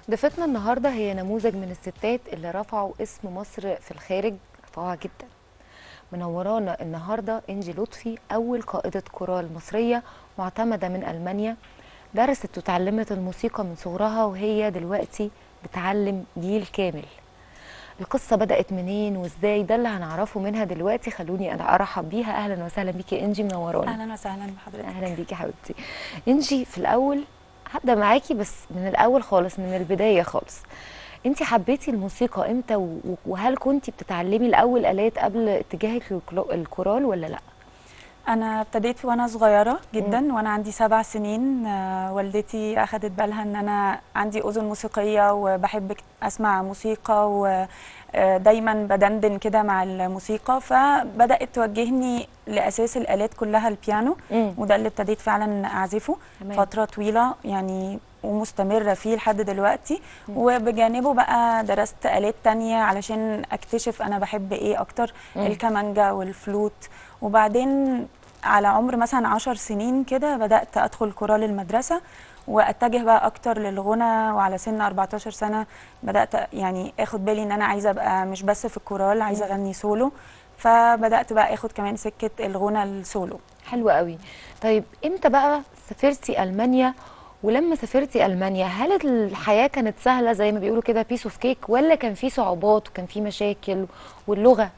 ضيفتنا النهارده هي نموذج من الستات اللي رفعوا اسم مصر في الخارج رفعوها جدا منورانا النهارده انجي لطفي اول قائده كورال مصريه معتمده من المانيا درست وتعلمت الموسيقى من صغرها وهي دلوقتي بتعلم جيل كامل القصه بدات منين وازاي ده اللي هنعرفه منها دلوقتي خلوني انا ارحب بيها اهلا وسهلا بيكي انجي منورانا اهلا وسهلا بحضرتك اهلا بيكي حبيبتي انجي في الاول هبدا معاكي بس من الاول خالص من البدايه خالص انت حبيتي الموسيقى امتى و- وهل كنتي بتتعلمي الاول الات قبل اتجاهك للكورال ولا لا انا ابتديت وانا صغيره جدا وانا عندي سبع سنين آه، والدتي اخذت بالها ان انا عندي اذن موسيقيه وبحب ك- اسمع موسيقى ودايما بدندن كده مع الموسيقى فبدات توجهني لاساس الالات كلها البيانو مم. وده اللي ابتديت فعلا اعزفه تمام. فتره طويله يعني ومستمرة فيه لحد دلوقتي وبجانبه بقى درست آلات تانية علشان أكتشف أنا بحب إيه أكتر مم. الكمانجا والفلوت وبعدين على عمر مثلا عشر سنين كده بدأت أدخل كورال المدرسة واتجه بقى اكتر للغنى وعلى سن 14 سنه بدات يعني اخد بالي ان انا عايزه ابقى مش بس في الكورال عايزه اغني سولو فبدات بقى اخد كمان سكه الغنى السولو حلو قوي طيب امتى بقى سافرتي المانيا ولما سافرتي المانيا هل الحياه كانت سهله زي ما بيقولوا كده بيس اوف كيك ولا كان في صعوبات وكان في مشاكل واللغه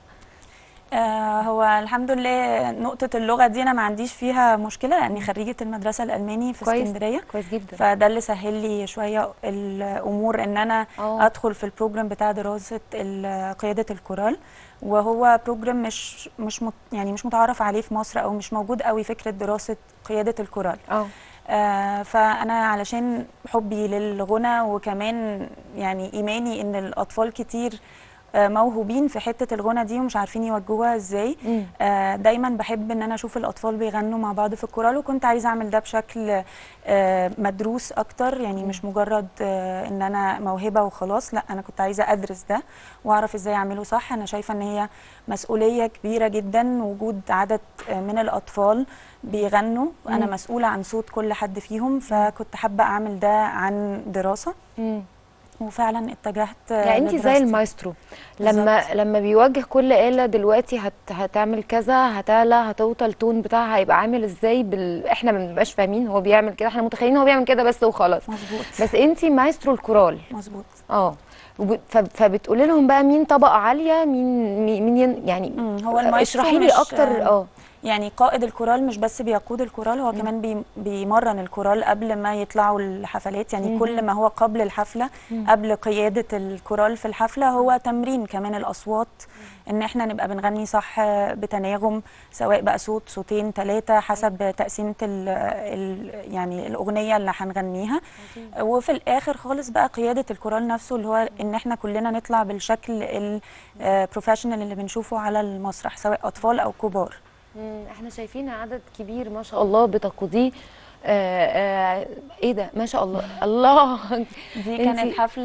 آه هو الحمد لله نقطة اللغة دي أنا ما عنديش فيها مشكلة لأني خريجة المدرسة الألماني في كويس اسكندرية كويس جدا فده اللي سهل لي شوية الأمور إن أنا اه أدخل في البروجرام بتاع دراسة ال- قيادة الكورال وهو بروجرام مش مش مت يعني مش متعارف عليه في مصر أو مش موجود قوي فكرة دراسة قيادة الكورال اه آه فأنا علشان حبي للغنى وكمان يعني إيماني إن الأطفال كتير آه، موهوبين في حتة الغنى دي ومش عارفين يوجهوها ازاي مم. آه، دايما بحب ان انا اشوف الاطفال بيغنوا مع بعض في الكورال وكنت عايزه اعمل ده بشكل آه، مدروس اكتر يعني مش مجرد آه، ان انا موهبه وخلاص لا انا كنت عايزه ادرس ده واعرف ازاي اعمله صح انا شايفه ان هي مسؤوليه كبيره جدا وجود عدد آه، من الاطفال بيغنوا انا مم. مسؤوله عن صوت كل حد فيهم فكنت حابه اعمل ده عن دراسه مم. وفعلا اتجهت آه، يعني انت زي لدراستي. المايسترو لما بالظبط. لما بيوجه كل آلة دلوقتي هت هتعمل كذا هتعلى هتوطى التون بتاعها هيبقى عامل ازاي بال... احنا ما بنبقاش فاهمين هو بيعمل كده احنا متخيلين هو بيعمل كده بس وخلاص مظبوط بس انت مايسترو الكورال مظبوط اه وب- ف- فبتقولي لهم بقى مين طبقة عالية مين مين مين ين- يعني مم، هو المايسترو اشرحي لي مش- اكتر اه يعني قائد الكورال مش بس بيقود الكورال هو كمان بي بيمرن الكورال قبل ما يطلعوا الحفلات يعني مم. كل ما هو قبل الحفلة مم. قبل قيادة الكورال في الحفلة هو تمرين كمان الأصوات إن إحنا نبقى بنغني صح بتناغم سواء بقى صوت صوتين ثلاثة حسب تقسيمة ال ال يعني الأغنية اللي هنغنيها وفي الآخر خالص بقى قيادة الكورال نفسه اللي هو إن إحنا كلنا نطلع بالشكل البروفيشنال اللي بنشوفه على المسرح سواء أطفال أو كبار مم، احنا شايفين عدد كبير ما شاء الله بتقوديه آه آه ايه ده ما شاء الله الله دي انتي- كانت حفلة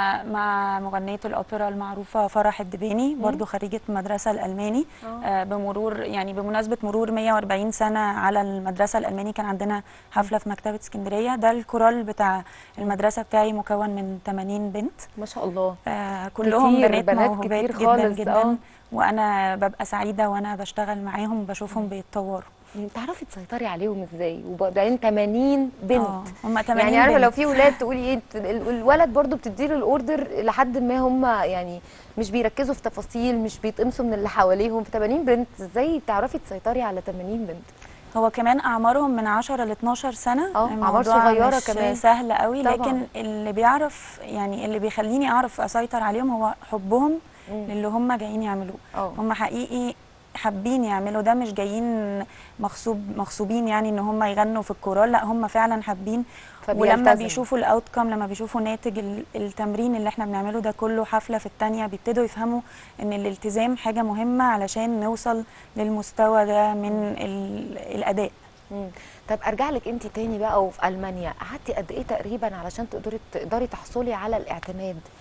مع مغنية الأوبرا المعروفة فرح الدباني برضو خريجة مدرسة الألماني آه. آه بمرور يعني بمناسبة مرور 140 سنة على المدرسة الألماني كان عندنا حفلة في مكتبة اسكندرية ده الكورال بتاع المدرسة بتاعي مكون من 80 بنت ما شاء الله آه كلهم كتير، بنات, بنات موهوبات كتير جدا خالص، جدا آه. وأنا ببقى سعيدة وأنا بشتغل معاهم بشوفهم بيتطوروا تعرفي تسيطري عليهم ازاي وبعدين 80 بنت آه، هم 80 يعني عارفه لو بنت. في ولاد تقولي ايه ت- ال- الولد برضو بتديله الاوردر لحد ما هم يعني مش بيركزوا في تفاصيل مش بيتقمصوا من اللي حواليهم في 80 بنت ازاي تعرفي تسيطري على 80 بنت هو كمان اعمارهم من 10 ل 12 سنه آه، الموضوع أعمار صغيرة مش كمان. سهل قوي طبعاً. لكن اللي بيعرف يعني اللي بيخليني اعرف اسيطر عليهم هو حبهم مم. للي هم جايين يعملوه اه هم حقيقي حابين يعملوا ده مش جايين مغصوب مغصوبين يعني ان هم يغنوا في الكورال لا هم فعلا حابين ولما فبيلتزموا. بيشوفوا الاوتكم لما بيشوفوا ناتج ال- التمرين اللي احنا بنعمله ده كله حفله في التانية بيبتدوا يفهموا ان الالتزام حاجه مهمه علشان نوصل للمستوى ده من ال- الاداء مم. طب ارجع لك انت تاني بقى وفي المانيا قعدتي قد ايه تقريبا علشان تقدري تقدري تحصلي على الاعتماد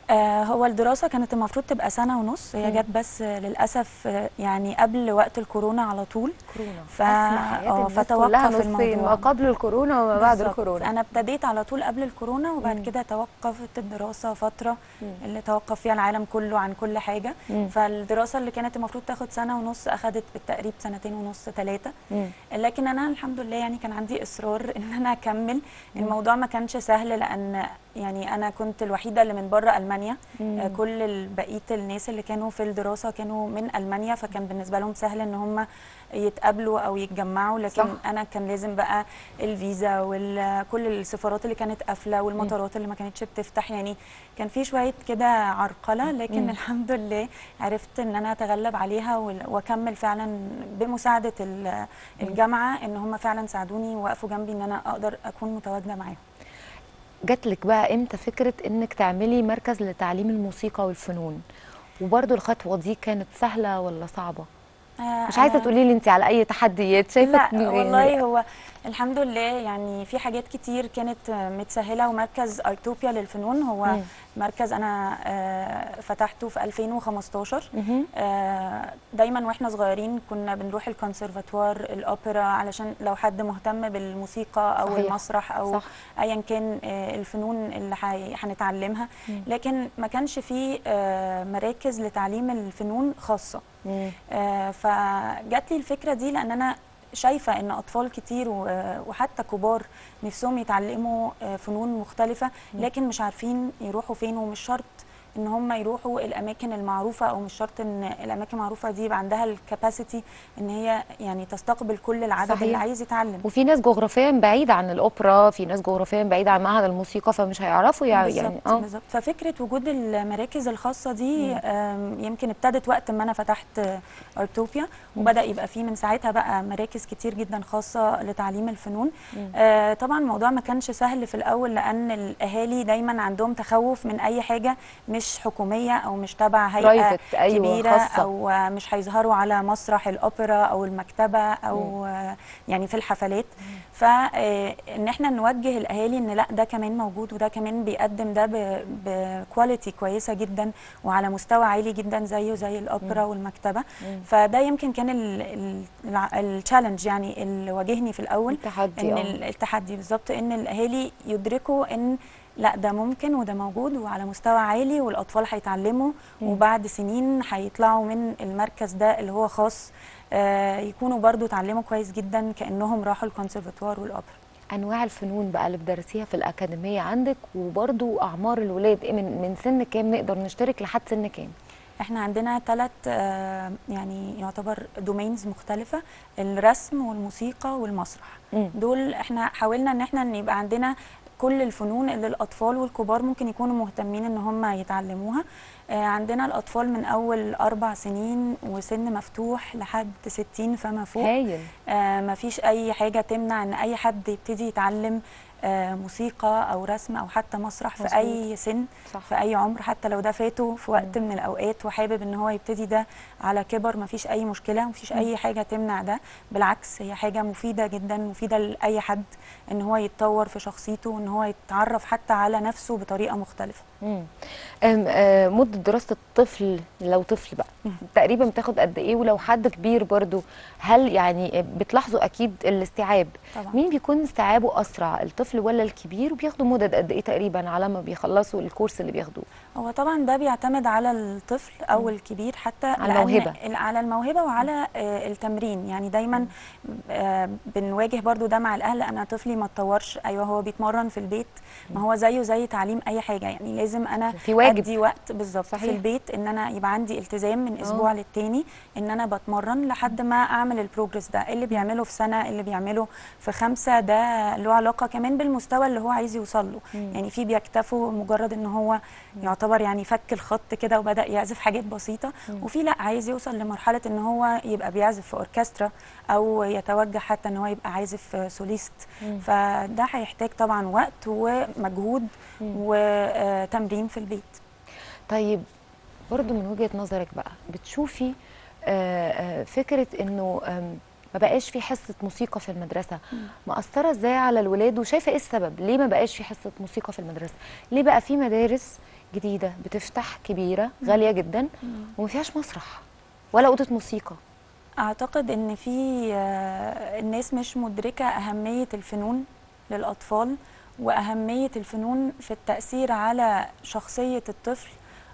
آه هو الدراسة كانت المفروض تبقى سنة ونص هي مم. جت بس آه، للأسف آه، يعني قبل وقت الكورونا على طول كورونا ف- أسمع حياة آه، الناس فتوقف كلها نصين الموضوع. ما قبل الكورونا وما بعد بالظبط. الكورونا أنا ابتديت على طول قبل الكورونا وبعد مم. كده توقفت الدراسة فترة مم. اللي توقف فيها العالم كله عن كل حاجة مم. فالدراسة اللي كانت المفروض تاخد سنة ونص أخدت بالتقريب سنتين ونص ثلاثة مم. لكن انا الحمد لله يعني كان عندي اصرار ان انا اكمل الموضوع ما كانش سهل لان يعني انا كنت الوحيده اللي من بره المانيا مم. آه، كل ال- بقيه الناس اللي كانوا في الدراسه كانوا من المانيا فكان بالنسبه لهم سهل ان هم يتقابلوا او يتجمعوا لكن صح. انا كان لازم بقى الفيزا وكل السفارات اللي كانت قافله والمطارات اللي ما كانتش بتفتح يعني كان في شويه كده عرقله لكن مم. الحمد لله عرفت ان انا اتغلب عليها وال- واكمل فعلا بمساعده ال- الجامعه ان هم فعلا ساعدوني ووقفوا جنبي ان انا اقدر اكون متواجده معاهم جات لك بقى امتى فكره انك تعملي مركز لتعليم الموسيقى والفنون وبرضو الخطوه دي كانت سهله ولا صعبه آه، مش عايزه أنا- تقولي لي انت على اي تحديات شايفه لا إن- والله هو الحمد لله يعني في حاجات كتير كانت متسهله ومركز ايتوبيا للفنون هو مم. مركز انا آه، فتحته في 2015 مهم. آه، دايما واحنا صغيرين كنا بنروح الكونسرفاتوار الاوبرا علشان لو حد مهتم بالموسيقى او صحيح. المسرح او صح. ايا كان آه، الفنون اللي حي- هنتعلمها مم. لكن ما كانش في آه، مراكز لتعليم الفنون خاصه مم. آه، فجات لي الفكره دي لان انا شايفه ان اطفال كتير و- وحتى كبار نفسهم يتعلموا آه، فنون مختلفه لكن مش عارفين يروحوا فين ومش شرط ان هم يروحوا الاماكن المعروفه او مش شرط ان الاماكن المعروفه دي يبقى عندها الكاباسيتي ان هي يعني تستقبل كل العدد صحيح. اللي عايز يتعلم وفي ناس جغرافيا بعيدة عن الأوبرا في ناس جغرافيا بعيدة عن معهد الموسيقى فمش هيعرفوا يع- يعني بالظبط اه بالظبط ففكره وجود المراكز الخاصه دي آم، يمكن ابتدت وقت ما انا فتحت آه، ارتوبيا وبدا يبقى في من ساعتها بقى مراكز كتير جدا خاصه لتعليم الفنون آه، طبعا الموضوع ما كانش سهل في الاول لان الاهالي دايما عندهم تخوف من اي حاجه مش حكوميه او مش تبع هيئه Private، أيوة، كبيره خاصة. او آه، مش هيظهروا على مسرح الاوبرا او المكتبه او آه، يعني في الحفلات فان احنا نوجه الاهالي ان لا ده كمان موجود وده كمان بيقدم ده بكواليتي كويسه جدا وعلى مستوى عالي جدا زيه زي الاوبرا والمكتبه فده يمكن كان التشالنج يعني اللي واجهني في الاول التحدي ان اه ال- التحدي بالظبط ان الاهالي يدركوا ان لا ده ممكن وده موجود وعلى مستوى عالي والاطفال هيتعلموا وبعد سنين هيطلعوا من المركز ده اللي هو خاص آه يكونوا برضو اتعلموا كويس جدا كانهم راحوا الكونسرفاتوار والاوبرا أنواع الفنون بقى اللي بتدرسيها في الأكاديمية عندك وبرضو أعمار الولاد إيه من من سن كام نقدر نشترك لحد سن كام؟ احنا عندنا ثلاث يعني يعتبر دومينز مختلفة الرسم والموسيقى والمسرح مم. دول احنا حاولنا ان احنا ان يبقى عندنا كل الفنون اللي الاطفال والكبار ممكن يكونوا مهتمين ان هم يتعلموها آه، عندنا الاطفال من اول اربع سنين وسن مفتوح لحد 60 فما فوق هايل آه مفيش اي حاجه تمنع ان اي حد يبتدي يتعلم آه موسيقى او رسم او حتى مسرح في مظبوط. اي سن صح. في اي عمر حتى لو ده فاته في وقت من الاوقات وحابب ان هو يبتدي ده على كبر مفيش اي مشكله مفيش اي حاجه تمنع ده بالعكس هي حاجه مفيده جدا مفيده لاي حد ان هو يتطور في شخصيته وان هو يتعرف حتى على نفسه بطريقه مختلفه مم. أم آه، مدة دراسة الطفل لو طفل بقى تقريبا بتاخد قد ايه ولو حد كبير برضو هل يعني بتلاحظوا اكيد الاستيعاب طبعا. مين بيكون استيعابه اسرع الطفل ولا الكبير وبياخدوا مدد قد ايه تقريبا على ما بيخلصوا الكورس اللي بياخدوه هو طبعا ده بيعتمد على الطفل او الكبير حتى على لأن الموهبة. ال- على الموهبه وعلى آه، التمرين يعني دايما آه، بنواجه برضو ده مع الاهل انا طفلي ما اتطورش ايوه هو بيتمرن في البيت ما هو زيه زي تعليم اي حاجه يعني لازم انا في واجب. ادي وقت بالظبط صحيح. في البيت ان انا يبقى عندي التزام من اسبوع للتاني ان انا بتمرن لحد ما اعمل البروجرس ده اللي بيعمله في سنه اللي بيعمله في خمسه ده له علاقه كمان بالمستوى اللي هو عايز يوصل له يعني في بيكتفوا مجرد ان هو يعتبر يعني فك الخط كده وبدا يعزف حاجات بسيطه وفي لا عايز يوصل لمرحله ان هو يبقى بيعزف في اوركسترا او يتوجه حتى ان هو يبقى عازف سوليست فده هيحتاج طبعا وقت ومجهود وتمرين في البيت طيب برضو من وجهة نظرك بقى بتشوفي آه، آه، فكرة انه آم، ما بقاش في حصة موسيقى في المدرسة مأثرة ازاي على الولاد وشايفة ايه السبب ليه ما بقاش في حصة موسيقى في المدرسة ليه بقى في مدارس جديده بتفتح كبيره غاليه جدا وما فيهاش مسرح ولا اوضه موسيقى اعتقد ان في آه، الناس مش مدركه اهميه الفنون للاطفال واهميه الفنون في التاثير على شخصيه الطفل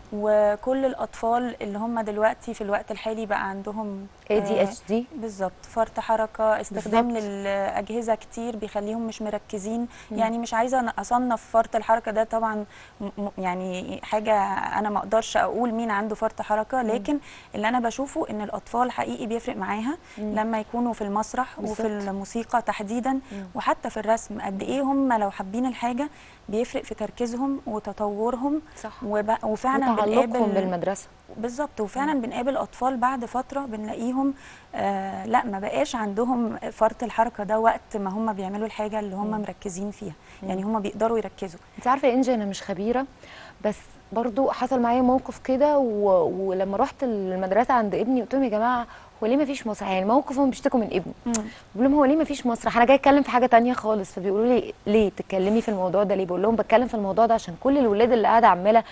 وكل الاطفال اللي هم دلوقتي في الوقت الحالي بقى عندهم اي دي اتش دي بالظبط فرط حركه استخدام بالظبط. للاجهزه كتير بيخليهم مش مركزين مم. يعني مش عايزه أنا اصنف فرط الحركه ده طبعا م- م- يعني حاجه انا ما اقدرش اقول مين عنده فرط حركه لكن اللي انا بشوفه ان الاطفال حقيقي بيفرق معاها مم. لما يكونوا في المسرح وفي بالظبط. الموسيقى تحديدا وحتى في الرسم قد ايه هم لو حابين الحاجه بيفرق في تركيزهم وتطورهم صح وب... وفعلا وتعلقهم بنقابل بالمدرسه بالظبط وفعلا بنقابل اطفال بعد فتره بنلاقيهم آه لا ما بقاش عندهم فرط الحركه ده وقت ما هم بيعملوا الحاجه اللي هم مركزين فيها يعني هم بيقدروا يركزوا انت عارفه يا انجي انا مش خبيره بس برضو حصل معايا موقف كده و... ولما رحت المدرسه عند ابني قلت لهم يا جماعه هو ليه ما فيش مسرح يعني موقف هم بيشتكوا من ابني بقول لهم هو ليه ما فيش مسرح انا جاي اتكلم في حاجه تانية خالص فبيقولوا لي ليه تتكلمي في الموضوع ده ليه بقول لهم بتكلم في الموضوع ده عشان كل الولاد اللي قاعده عماله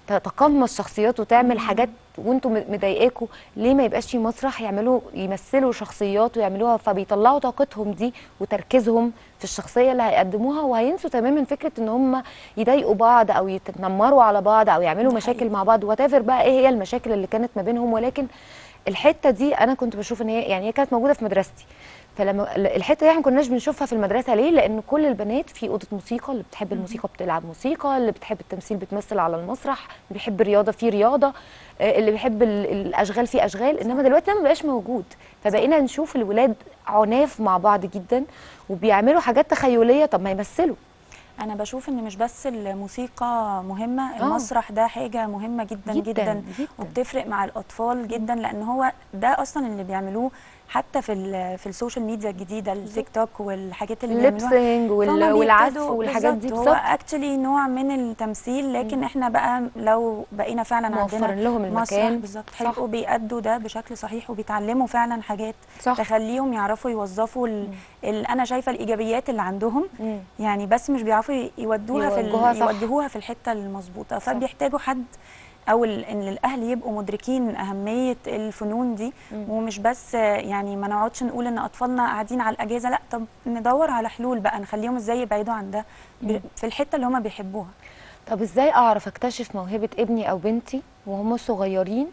تتقمص شخصيات وتعمل حاجات وانتوا م- مضايقاكوا ليه ما يبقاش في مسرح يعملوا يمثلوا شخصيات ويعملوها فبيطلعوا طاقتهم دي وتركيزهم في الشخصيه اللي هيقدموها وهينسوا تماما فكره ان هم يضايقوا بعض او يتنمروا على بعض او يعملوا ده مشاكل حقيقي. مع بعض وتافر بقى ايه هي المشاكل اللي كانت ما بينهم ولكن الحته دي انا كنت بشوف ان هي يعني هي كانت موجوده في مدرستي فلما الحته دي احنا ما كناش بنشوفها في المدرسه ليه لان كل البنات في اوضه موسيقى اللي بتحب الموسيقى بتلعب موسيقى اللي بتحب التمثيل بتمثل على المسرح اللي بيحب الرياضه في رياضه آه، اللي بيحب ال- الاشغال في اشغال انما دلوقتي ده ما بقاش موجود فبقينا نشوف الولاد عناف مع بعض جدا وبيعملوا حاجات تخيليه طب ما يمثلوا انا بشوف ان مش بس الموسيقى مهمه المسرح ده حاجه مهمه جدا جداً، جدا, جداً. وبتفرق مع الاطفال جدا لان هو ده اصلا اللي بيعملوه حتى في ال- في السوشيال ميديا الجديده التيك توك والحاجات اللي بيعملوها الليبسينج فهم والعزف بيبتدوا- والحاجات دي بالظبط، هو بالظبط اكشلي نوع من التمثيل لكن احنا بقى لو بقينا فعلا موفرين عندنا لهم مسرح المكان بالظبط صح. هيبقوا بيأدوا ده بشكل صحيح وبيتعلموا فعلا حاجات صح تخليهم يعرفوا يوظفوا ال... ال... انا شايفه الايجابيات اللي عندهم مم. يعني بس مش بيعرفوا ي- يودوها في يوجهوها ال... صح. يوجهوها في الحته المظبوطه فبيحتاجوا حد او ال- ان الاهل يبقوا مدركين اهميه الفنون دي مم. ومش بس يعني ما نقعدش نقول ان اطفالنا قاعدين على الاجهزه لا طب ندور على حلول بقى نخليهم ازاي يبعدوا عن ده ب... مم. في الحته اللي هم بيحبوها طب ازاي اعرف اكتشف موهبه ابني او بنتي وهم صغيرين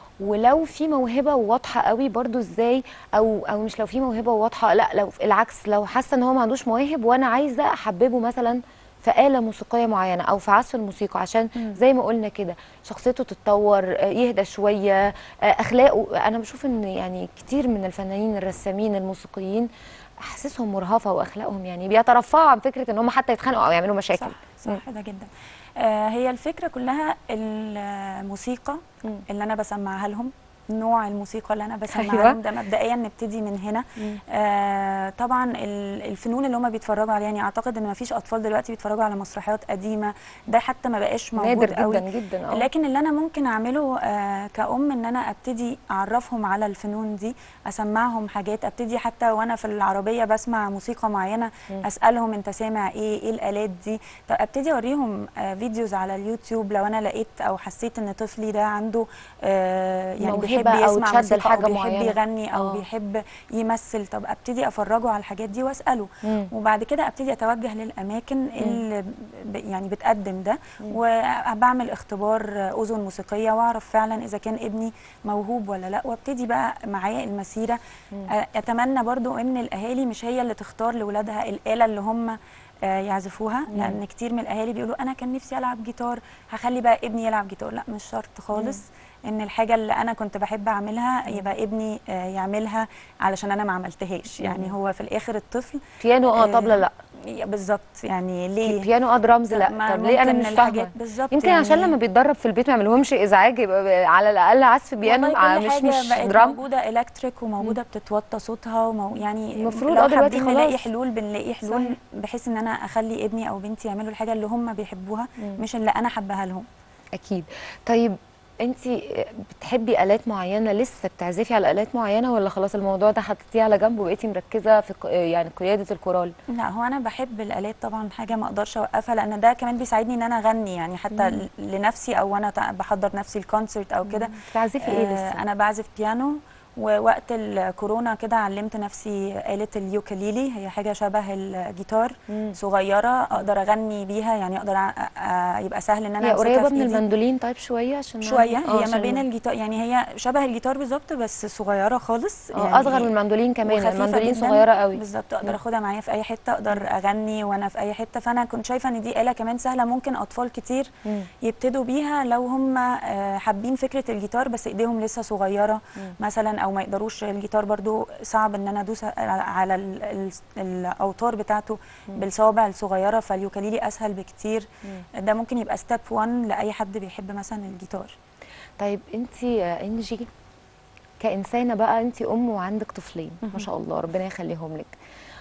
ولو في موهبه واضحه قوي برضو ازاي او او مش لو في موهبه واضحه لا لو العكس لو حاسه ان هو ما عندوش مواهب وانا عايزه احببه مثلا في آلة موسيقية معينة أو في عزف الموسيقى عشان مم. زي ما قلنا كده شخصيته تتطور آه، يهدى شوية آه، أخلاقه أنا بشوف إن يعني كتير من الفنانين الرسامين الموسيقيين أحاسيسهم مرهفة وأخلاقهم يعني بيترفعوا عن فكرة إن هم حتى يتخانقوا أو يعملوا مشاكل صح صح ده جدا آه هي الفكره كلها الموسيقى مم. اللي انا بسمعها لهم نوع الموسيقى اللي انا بسمعها أيوة. لهم ده مبدئيا نبتدي من هنا مم. آه طبعا ال- الفنون اللي هم بيتفرجوا عليها يعني اعتقد ان ما فيش اطفال دلوقتي بيتفرجوا على مسرحيات قديمه ده حتى ما بقاش موجود نادر قوي جدا جدا اه لكن اللي انا ممكن اعمله آه كأم ان انا ابتدي اعرفهم على الفنون دي اسمعهم حاجات ابتدي حتى وانا في العربيه بسمع موسيقى معينه مم. اسالهم انت سامع ايه ايه الالات دي طب ابتدي اوريهم آه فيديوز على اليوتيوب لو انا لقيت او حسيت ان طفلي ده عنده آه يعني بيحب موهبة أو يسمع تشد موسيقى لحاجة او بيحب معينة. يغني او آه. بيحب يمثل طب ابتدي افرجه على الحاجات دي واساله مم. وبعد كده ابتدي اتوجه للاماكن اللي ب- يعني بتقدم ده مم. وبعمل اختبار اذن موسيقيه واعرف فعلا اذا كان ابني موهوب ولا لا وابتدي بقى معاه المسيره مم. آه، اتمنى برضو ان الاهالي مش هي اللي تختار لاولادها الاله اللي هم آه، يعزفوها مم. لان كتير من الاهالي بيقولوا انا كان نفسي العب جيتار هخلي بقى ابني يلعب جيتار لا مش شرط خالص ان الحاجه اللي انا كنت بحب اعملها يبقى ابني آه، يعملها علشان انا ما عملتهاش يعني مم. هو في الاخر الطفل بيانو اه آه، طبلة لا بالظبط يعني ليه بيانو اه درامز لا ما طب ليه انا ممكن مش الحاجات فاهمه بالظبط يمكن عشان لما بيتدرب في البيت ما يعملهمش ازعاج يبقى ب- على الاقل عزف بيانو والله آه، كل مش حاجة مش بقت درام موجوده الكتريك وموجوده بتتوطى صوتها ومو يعني المفروض لو اه دلوقتي حابين نلاقي خلاص. حلول بنلاقي حلول صحيح. بحيث ان انا اخلي ابني او بنتي يعملوا الحاجه اللي هم بيحبوها مم. مش اللي انا حباها لهم اكيد طيب انت بتحبي الات معينه لسه بتعزفي على الات معينه ولا خلاص الموضوع ده حطيتيه على جنب وبقيتي مركزه في ق- يعني قياده الكورال لا هو انا بحب الالات طبعا حاجه ما اقدرش اوقفها لان ده كمان بيساعدني ان انا اغني يعني حتى مم. ل- لنفسي او وانا تع- بحضر نفسي الكونسرت او كده بتعزفي ايه آه، لسه انا بعزف بيانو ووقت الكورونا كده علمت نفسي آلة اليوكليلي هي حاجة شبه الجيتار مم. صغيرة أقدر أغني بيها يعني أقدر أ- أ- يبقى سهل إن أنا هي أمسكها قريبه في من إيدي. المندولين طيب شويه عشان شوية آه، هي ما عشان- بين الجيتار يعني هي شبه الجيتار بالظبط بس صغيرة خالص آه، يعني اصغر من المندولين كمان وخفيفة المندولين جداً. صغيره قوي بالظبط اقدر مم. اخدها معايا في اي حته اقدر اغني وانا في اي حته فانا كنت شايفه ان دي اله كمان سهله ممكن اطفال كتير مم. يبتدوا بيها لو هم آه، حابين فكره الجيتار بس ايديهم لسه صغيره مم. مثلا او ما يقدروش الجيتار برضو صعب ان انا ادوس على ال- ال- الاوتار بتاعته مم. بالصوابع الصغيره فاليوكاليلي اسهل بكتير مم. ده ممكن يبقى ستيب 1 لاي حد بيحب مثلا الجيتار طيب انت يا انجي كانسانه بقى انت ام وعندك طفلين ما مهم. شاء الله ربنا يخليهم لك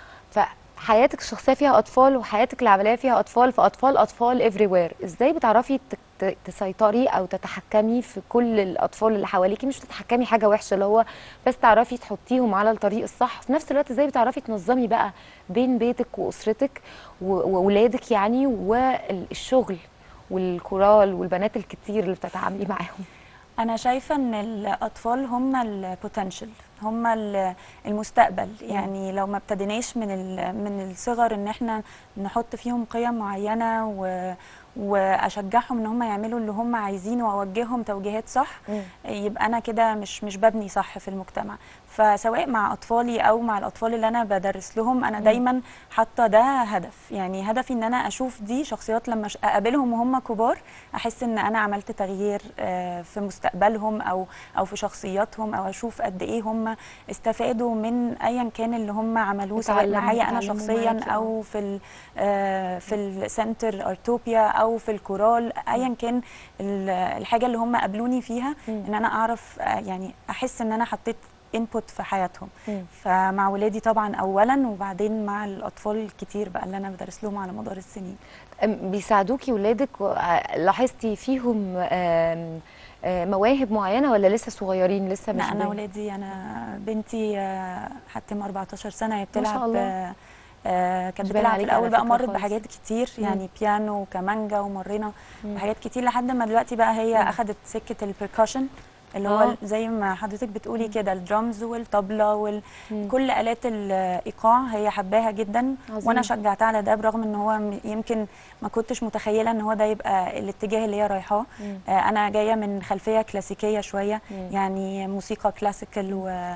فحياتك الشخصيه فيها اطفال وحياتك العمليه فيها اطفال فاطفال اطفال افري وير ازاي بتعرفي ت- ت- تسيطري او تتحكمي في كل الاطفال اللي حواليكي مش تتحكمي حاجه وحشه اللي هو بس تعرفي تحطيهم على الطريق الصح في نفس الوقت ازاي بتعرفي تنظمي بقى بين بيتك واسرتك و- واولادك يعني والشغل والكورال والبنات الكتير اللي بتتعاملي معاهم انا شايفه ان الاطفال هم البوتنشال هم ال- المستقبل يعني لو ما ابتديناش من ال- من الصغر ان احنا نحط فيهم قيم معينه و واشجعهم ان هم يعملوا اللي هم عايزينه واوجههم توجيهات صح يبقى انا كده مش مش ببني صح في المجتمع فسواء مع اطفالي او مع الاطفال اللي انا بدرس لهم انا مم. دايما حاطه ده هدف يعني هدفي ان انا اشوف دي شخصيات لما أش- اقابلهم وهم كبار احس ان انا عملت تغيير آه، في مستقبلهم او او في شخصياتهم او اشوف قد ايه هم استفادوا من ايا كان اللي هم عملوه سواء اتعلموا- معايا انا اتعلموا شخصيا معاكي، آه. او في ال- آه، في السنتر ارتوبيا او في الكورال ايا كان ال- الحاجه اللي هم قابلوني فيها مم. ان انا اعرف آه، يعني احس ان انا حطيت انبوت في حياتهم مم. فمع ولادي طبعا اولا وبعدين مع الاطفال الكتير بقى اللي انا بدرس لهم على مدار السنين أم، بيساعدوكي ولادك و- ع- لاحظتي فيهم آم، آه، مواهب معينه ولا لسه صغيرين لسه مش لا انا بين- ولادي انا بنتي آه، حتى 14 سنه هي ما شاء بتلعب الله. آه، آه، كانت مش باين بتلعب في عليكي على الاول بقى فكرة مرت خالص. بحاجات كتير مم. يعني بيانو وكمانجا ومرينا مم. بحاجات كتير لحد ما دلوقتي بقى هي مم. اخذت سكه البركشن اللي هو آه. زي ما حضرتك بتقولي كده الدرامز والطبله وال... مم. كل الات الايقاع هي حباها جدا عظيم. وانا شجعتها على ده برغم ان هو م- يمكن ما كنتش متخيله ان هو ده يبقى الاتجاه اللي هي رايحاه مم. آه، انا جايه من خلفيه كلاسيكيه شويه مم. يعني موسيقى كلاسيكال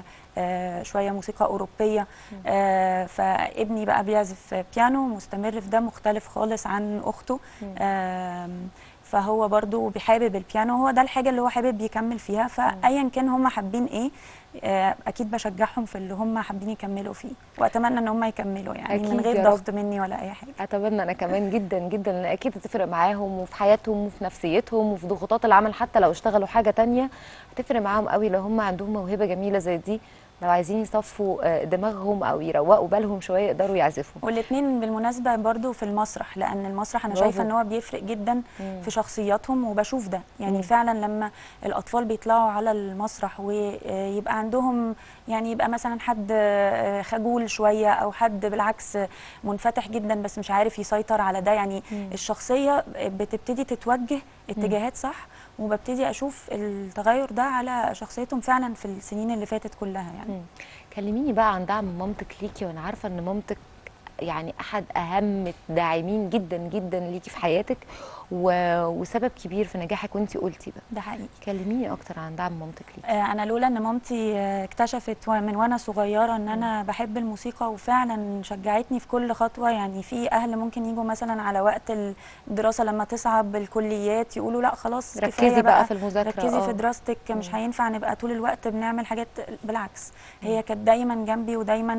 وشويه موسيقى اوروبيه آه، فابني بقى بيعزف بيانو مستمر في ده مختلف خالص عن اخته مم. آم، فهو برضو بيحابب البيانو هو ده الحاجه اللي هو حابب يكمل فيها فايا كان هم حابين ايه آه، اكيد بشجعهم في اللي هم حابين يكملوا فيه واتمنى ان هم يكملوا يعني أكيد من غير يا ضغط مني ولا اي حاجه اتمنى انا كمان جدا جدا لان اكيد هتفرق معاهم وفي حياتهم وفي نفسيتهم وفي ضغوطات العمل حتى لو اشتغلوا حاجه تانية هتفرق معاهم قوي لو هم عندهم موهبه جميله زي دي لو عايزين يصفوا آه، دماغهم او يروقوا بالهم شويه يقدروا يعزفوا والاثنين بالمناسبه برضو في المسرح لان المسرح انا برافو. شايفه ان هو بيفرق جدا مم. في شخصياتهم وبشوف ده يعني مم. فعلا لما الاطفال بيطلعوا على المسرح ويبقى عندهم يعني يبقى مثلا حد آه، خجول شويه او حد بالعكس منفتح جدا بس مش عارف يسيطر على ده يعني مم. الشخصيه بتبتدي تتوجه اتجاهات صح وببتدي اشوف التغير ده على شخصيتهم فعلا في السنين اللي فاتت كلها يعني مم. كلميني بقى عن دعم مامتك ليكي وانا عارفه ان مامتك يعني احد اهم الداعمين جدا جدا ليكي في حياتك و... وسبب كبير في نجاحك وانتي قلتي ده ده حقيقي كلميني اكتر عن دعم مامتك ليكي آه، انا لولا ان مامتي آه، اكتشفت و- من وانا صغيره ان انا بحب الموسيقى وفعلا شجعتني في كل خطوه يعني في اهل ممكن يجوا مثلا على وقت الدراسه لما تصعب الكليات يقولوا لا خلاص ركزي كفايه بقى في المذاكره ركزي آه. في دراستك مش مم. هينفع نبقى طول الوقت بنعمل حاجات بالعكس هي كانت دايما جنبي ودايما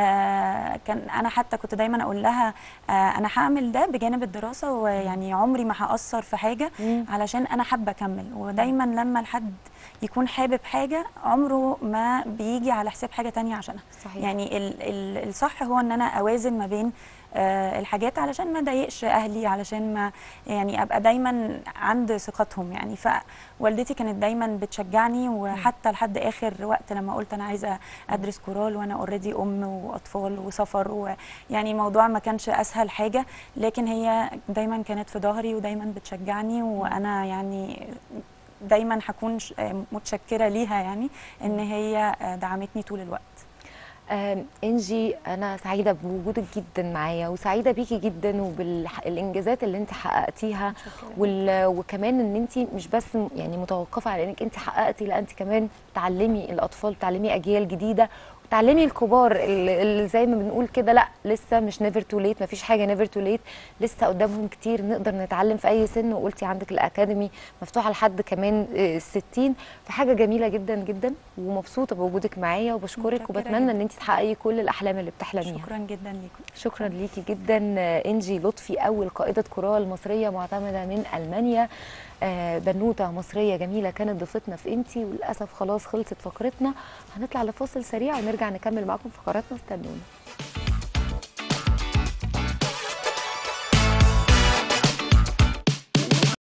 آه كان انا حتى كنت دايما اقول لها آه انا هعمل ده بجانب الدراسه ويعني عمري ما هاثر في حاجه مم. علشان انا حابه اكمل ودايما لما الحد يكون حابب حاجه عمره ما بيجي على حساب حاجه تانية عشانها صحيح يعني ال ال الصح هو ان انا اوازن ما بين آه، الحاجات علشان ما اضايقش اهلي علشان ما يعني ابقى دايما عند ثقتهم يعني فوالدتي كانت دايما بتشجعني وحتى لحد اخر وقت لما قلت انا عايزه ادرس كورال وانا اوريدي ام واطفال وسفر ويعني الموضوع ما كانش اسهل حاجه لكن هي دايما كانت في ظهري ودايما بتشجعني وانا يعني دايما هكون ش- آه، متشكره ليها يعني ان هي آه، دعمتني طول الوقت آم، انجي انا سعيده بوجودك جدا معايا وسعيده بيكي جدا وبالانجازات اللي انت حققتيها وال... وكمان ان انت مش بس م- يعني متوقفه على انك انت حققتي لا انت كمان تعلمي الاطفال تعلمي اجيال جديده وتعلمي الكبار اللي اللي زي ما بنقول كده لا لسه مش نيفر تو ليت مفيش حاجه نيفر تو ليت لسه قدامهم كتير نقدر نتعلم في اي سن وقلتي عندك الاكاديمي مفتوحه لحد كمان آه، الستين فحاجه جميله جدا جدا ومبسوطه بوجودك معايا وبشكرك متشكرة وبتمنى جداً. ان انت تحققي كل الاحلام اللي بتحلميها شكرا جدا ليكم شكرا ليكي جدا آه، انجي لطفي اول قائده كورال مصريه معتمده من المانيا آه، بنوته مصريه جميله كانت ضيفتنا في انتي وللاسف خلاص خلصت فقرتنا هنطلع لفاصل سريع ونرجع نكمل معاكم فقراتنا استنونا